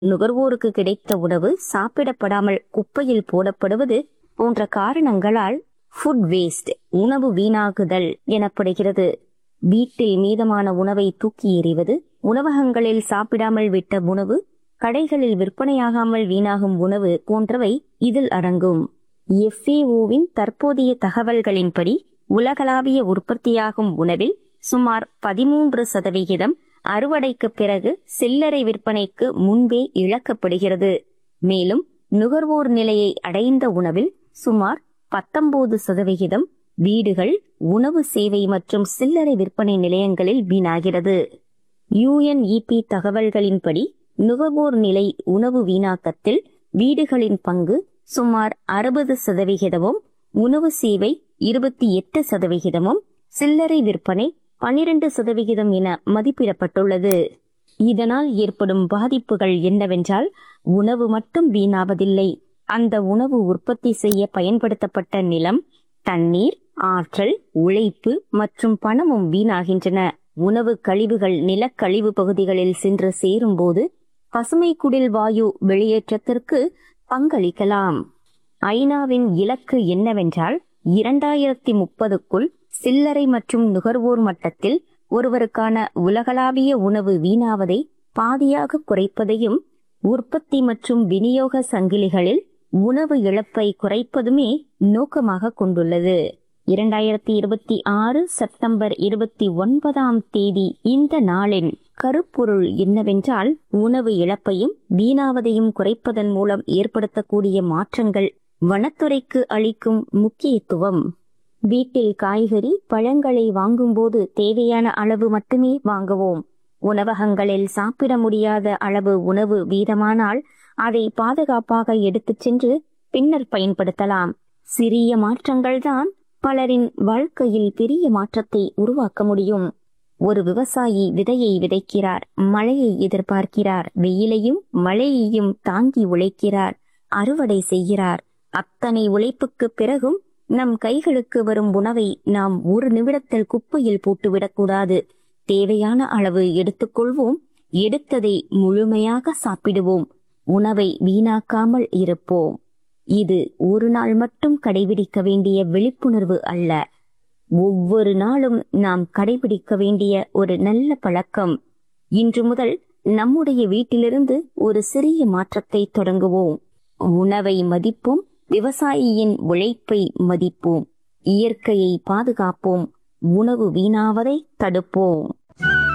நுகர்வோருக்கு கிடைத்த உணவு சாப்பிடப்படாமல் குப்பையில் போடப்படுவது போன்ற காரணங்களால் ஃபுட் வேஸ்ட் உணவு வீணாகுதல் எனப்படுகிறது வீட்டில் மீதமான உணவை தூக்கி எறிவது உணவகங்களில் சாப்பிடாமல் விட்ட உணவு கடைகளில் விற்பனையாகாமல் வீணாகும் உணவு போன்றவை இதில் அடங்கும் எஃப்ஏஓவின் தற்போதைய தகவல்களின்படி உலகளாவிய உற்பத்தியாகும் உணவில் சுமார் பதிமூன்று சதவிகிதம் அறுவடைக்கு பிறகு சில்லறை விற்பனைக்கு முன்பே இழக்கப்படுகிறது மேலும் நுகர்வோர் நிலையை அடைந்த உணவில் சுமார் பத்தொன்பது சதவிகிதம் வீடுகள் உணவு சேவை மற்றும் சில்லறை விற்பனை நிலையங்களில் வீணாகிறது யுஎன்இபி தகவல்களின்படி நுகர்வோர் நிலை உணவு வீணாக்கத்தில் வீடுகளின் பங்கு சுமார் அறுபது சதவிகிதமும் உணவு சேவை இருபத்தி எட்டு சதவிகிதமும் சில்லறை விற்பனை பனிரெண்டு சதவிகிதம் என மதிப்பிடப்பட்டுள்ளது இதனால் ஏற்படும் பாதிப்புகள் என்னவென்றால் உணவு மட்டும் வீணாவதில்லை அந்த உணவு உற்பத்தி செய்ய பயன்படுத்தப்பட்ட நிலம் தண்ணீர் ஆற்றல் உழைப்பு மற்றும் பணமும் வீணாகின்றன உணவு கழிவுகள் நிலக்கழிவு பகுதிகளில் சென்று சேரும்போது பசுமை குடில் வாயு வெளியேற்றத்திற்கு பங்களிக்கலாம் ஐநாவின் இலக்கு என்னவென்றால் இரண்டாயிரத்தி முப்பதுக்குள் சில்லறை மற்றும் நுகர்வோர் மட்டத்தில் ஒருவருக்கான உலகளாவிய உணவு வீணாவதை பாதியாக குறைப்பதையும் உற்பத்தி மற்றும் விநியோக சங்கிலிகளில் உணவு இழப்பை குறைப்பதுமே நோக்கமாக கொண்டுள்ளது இரண்டாயிரத்தி இருபத்தி ஆறு செப்டம்பர் இருபத்தி ஒன்பதாம் தேதி இந்த நாளின் கருப்பொருள் என்னவென்றால் உணவு இழப்பையும் வீணாவதையும் குறைப்பதன் மூலம் ஏற்படுத்தக்கூடிய மாற்றங்கள் வனத்துறைக்கு அளிக்கும் முக்கியத்துவம் வீட்டில் காய்கறி பழங்களை வாங்கும்போது தேவையான அளவு மட்டுமே வாங்குவோம் உணவகங்களில் சாப்பிட முடியாத அளவு உணவு வீதமானால் அதை பாதுகாப்பாக எடுத்துச் சென்று பின்னர் பயன்படுத்தலாம் சிறிய மாற்றங்கள்தான் பலரின் வாழ்க்கையில் பெரிய மாற்றத்தை உருவாக்க முடியும் ஒரு விவசாயி விதையை விதைக்கிறார் மழையை எதிர்பார்க்கிறார் வெயிலையும் மழையையும் தாங்கி உழைக்கிறார் அறுவடை செய்கிறார் அத்தனை உழைப்புக்கு பிறகும் நம் கைகளுக்கு வரும் உணவை நாம் ஒரு நிமிடத்தில் குப்பையில் போட்டுவிடக்கூடாது தேவையான அளவு எடுத்துக்கொள்வோம் எடுத்ததை முழுமையாக சாப்பிடுவோம் உணவை வீணாக்காமல் இருப்போம் இது ஒரு நாள் மட்டும் கடைபிடிக்க வேண்டிய விழிப்புணர்வு அல்ல ஒவ்வொரு நாளும் நாம் கடைபிடிக்க வேண்டிய ஒரு நல்ல பழக்கம் இன்று முதல் நம்முடைய வீட்டிலிருந்து ஒரு சிறிய மாற்றத்தை தொடங்குவோம் உணவை மதிப்போம் விவசாயியின் உழைப்பை மதிப்போம் இயற்கையை பாதுகாப்போம் உணவு வீணாவதை தடுப்போம்